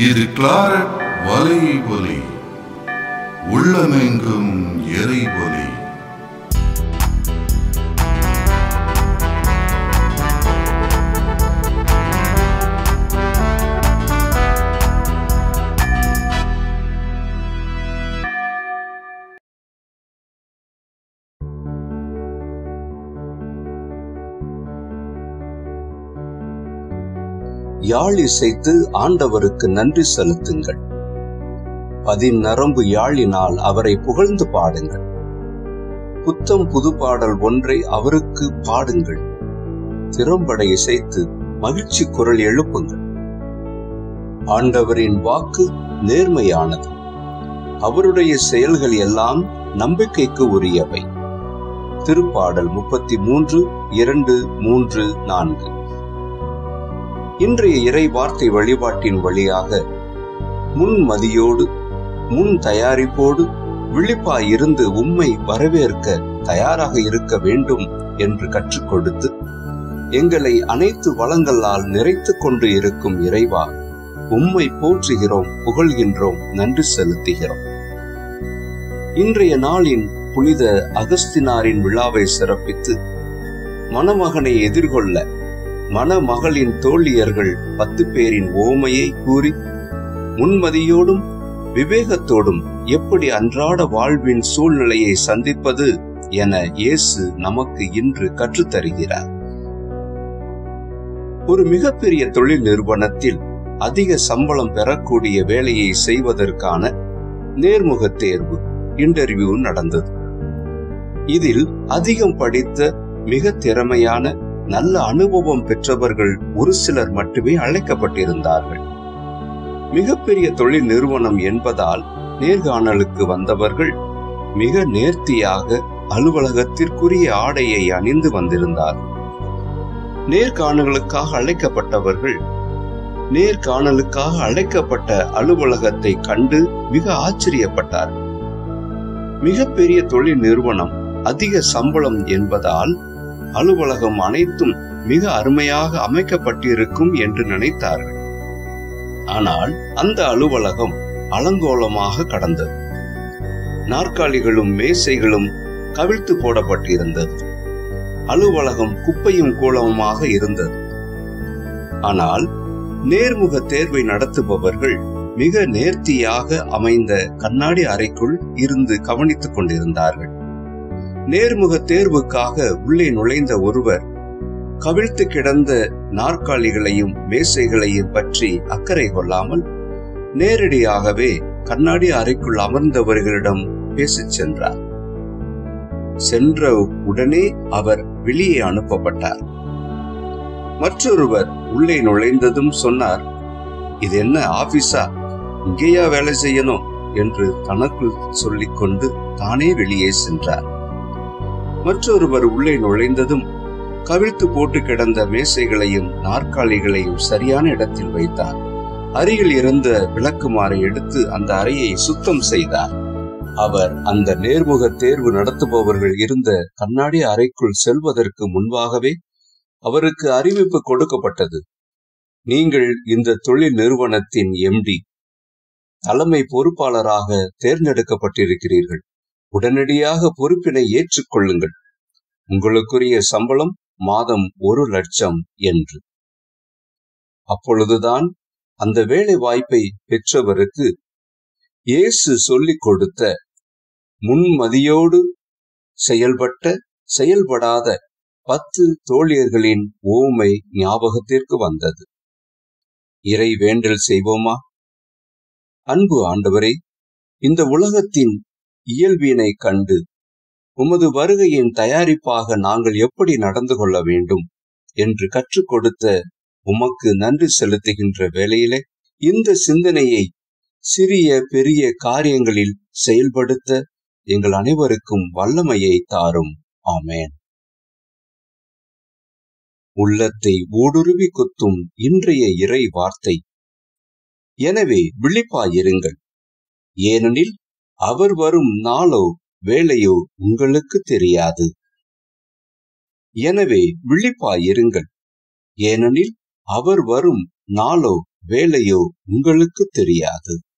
இது கிளாரட் வலை ஒலி உள்ளமெங்கும் எரை ஒலி யாழ் இசைத்து ஆண்டவருக்கு நன்றி செலுத்துங்கள் பதிநரம்பு யாழினால் அவரை புகழ்ந்து பாடுங்கள் புத்தம் புது பாடல் ஒன்றை அவருக்கு பாடுங்கள் திறம்பட இசைத்து மகிழ்ச்சி குரல் எழுப்புங்கள் ஆண்டவரின் வாக்கு நேர்மையானது அவருடைய செயல்கள் எல்லாம் நம்பிக்கைக்கு உரியவை திருப்பாடல் முப்பத்தி மூன்று இரண்டு மூன்று நான்கு இன்றைய இறை வார்த்தை வழிபாட்டின் வழியாக முன்மதியோடு முன் தயாரிப்போடு விழிப்பாய் இருந்து உம்மை வரவேற்க தயாராக இருக்க வேண்டும் என்று கற்றுக் கொடுத்து எங்களை அனைத்து வளங்களால் நிறைத்துக் கொண்டு இருக்கும் இறைவா உம்மை போற்றுகிறோம் புகழ்கின்றோம் நன்றி செலுத்துகிறோம் இன்றைய நாளின் புனித அகஸ்தினாரின் விழாவை சிறப்பித்து மணமகனை எதிர்கொள்ள மணமகளின் தோழியர்கள் பத்து பேரின் ஓமையை கூறி முன்மதியோடும் விவேகத்தோடும் எப்படி அன்றாட வாழ்வின் சூழ்நிலையை சந்திப்பது என இயேசு நமக்கு இன்று கற்றுத்தருகிறார் ஒரு மிகப்பெரிய தொழில் நிறுவனத்தில் அதிக சம்பளம் பெறக்கூடிய வேலையை செய்வதற்கான நேர்முக தேர்வு இன்டர்வியூ நடந்தது இதில் அதிகம் படித்த மிக திறமையான நல்ல அனுபவம் பெற்றவர்கள் ஒரு சிலர் மட்டுமே அழைக்கப்பட்டிருந்தார்கள் மிகப்பெரிய தொழில் நிறுவனம் என்பதால் நேர்காணலுக்கு வந்தவர்கள் மிக நேர்த்தியாக அலுவலகத்திற்குரிய ஆடையை அணிந்து வந்திருந்தார்கள் நேர்காணலுக்காக அழைக்கப்பட்டவர்கள் நேர்காணலுக்காக அழைக்கப்பட்ட அலுவலகத்தை கண்டு மிக ஆச்சரியப்பட்டார்கள் மிகப்பெரிய தொழில் நிறுவனம் அதிக சம்பளம் என்பதால் அலுவலகம் அனைத்தும் மிக அருமையாக அமைக்கப்பட்டிருக்கும் என்று நினைத்தார்கள் ஆனால் அந்த அலுவலகம் அலங்கோலமாக கடந்தது நாற்காலிகளும் மேசைகளும் கவிழ்த்து போடப்பட்டிருந்தது அலுவலகம் குப்பையும் கூலமுமாக இருந்தது ஆனால் நேர்முக தேர்வை நடத்துபவர்கள் மிக நேர்த்தியாக அமைந்த கண்ணாடி அறைக்குள் இருந்து கவனித்துக் கொண்டிருந்தார்கள் நேர்முக தேர்வுக்காக உள்ளே நுழைந்த ஒருவர் கவிழ்த்து கிடந்த நாற்காலிகளையும் மேசைகளையும் பற்றி அக்கறை கொள்ளாமல் நேரடியாகவே கண்ணாடி அறைக்குள் அமர்ந்தவர்களிடம் பேசிச் சென்றார் சென்ற உடனே அவர் வெளியே அனுப்பப்பட்டார் மற்றொருவர் உள்ளே நுழைந்ததும் சொன்னார் இது என்ன ஆபீஸா இங்கேயா வேலை செய்யணும் என்று தனக்குள் சொல்லிக்கொண்டு தானே வெளியே சென்றார் மற்றொருவர் உள்ளே நுழைந்ததும் கவிழ்த்து போட்டு கிடந்த மேசைகளையும் நாற்காலிகளையும் சரியான இடத்தில் வைத்தார் அருகில் இருந்த விளக்குமாறை எடுத்து அந்த அறையை சுத்தம் செய்தார் அவர் அந்த நேர்முக தேர்வு நடத்துபவர்கள் இருந்த கண்ணாடி அறைக்குள் செல்வதற்கு முன்பாகவே அவருக்கு அறிவிப்பு கொடுக்கப்பட்டது நீங்கள் இந்த தொழில் நிறுவனத்தின் எம்டி தலைமை பொறுப்பாளராக தேர்ந்தெடுக்கப்பட்டிருக்கிறீர்கள் உடனடியாக பொறுப்பினை ஏற்றுக்கொள்ளுங்கள் உங்களுக்குரிய சம்பளம் மாதம் ஒரு லட்சம் என்று அப்பொழுதுதான் அந்த வேலை வாய்ப்பை பெற்றவருக்கு இயேசு சொல்லிக் கொடுத்த முன்மதியோடு செயல்பட்ட செயல்படாத பத்து தோழியர்களின் ஓமை ஞாபகத்திற்கு வந்தது இறை வேண்டல் செய்வோமா அன்பு ஆண்டவரே இந்த உலகத்தின் இயல்பினை கண்டு உமது வருகையின் தயாரிப்பாக நாங்கள் எப்படி நடந்து கொள்ள வேண்டும் என்று கற்றுக் கொடுத்த உமக்கு நன்றி செலுத்துகின்ற வேளையிலே இந்த சிந்தனையை சிறிய பெரிய காரியங்களில் செயல்படுத்த எங்கள் அனைவருக்கும் வல்லமையை தாரும் ஆமேன் உள்ளத்தை ஊடுருவி குத்தும் இன்றைய இறை வார்த்தை எனவே விழிப்பாயிருங்கள் ஏனெனில் அவர் வரும் நாளோ வேலையோ உங்களுக்கு தெரியாது எனவே விழிப்பாயிருங்கள் ஏனெனில் அவர் வரும் நாளோ வேலையோ உங்களுக்கு தெரியாது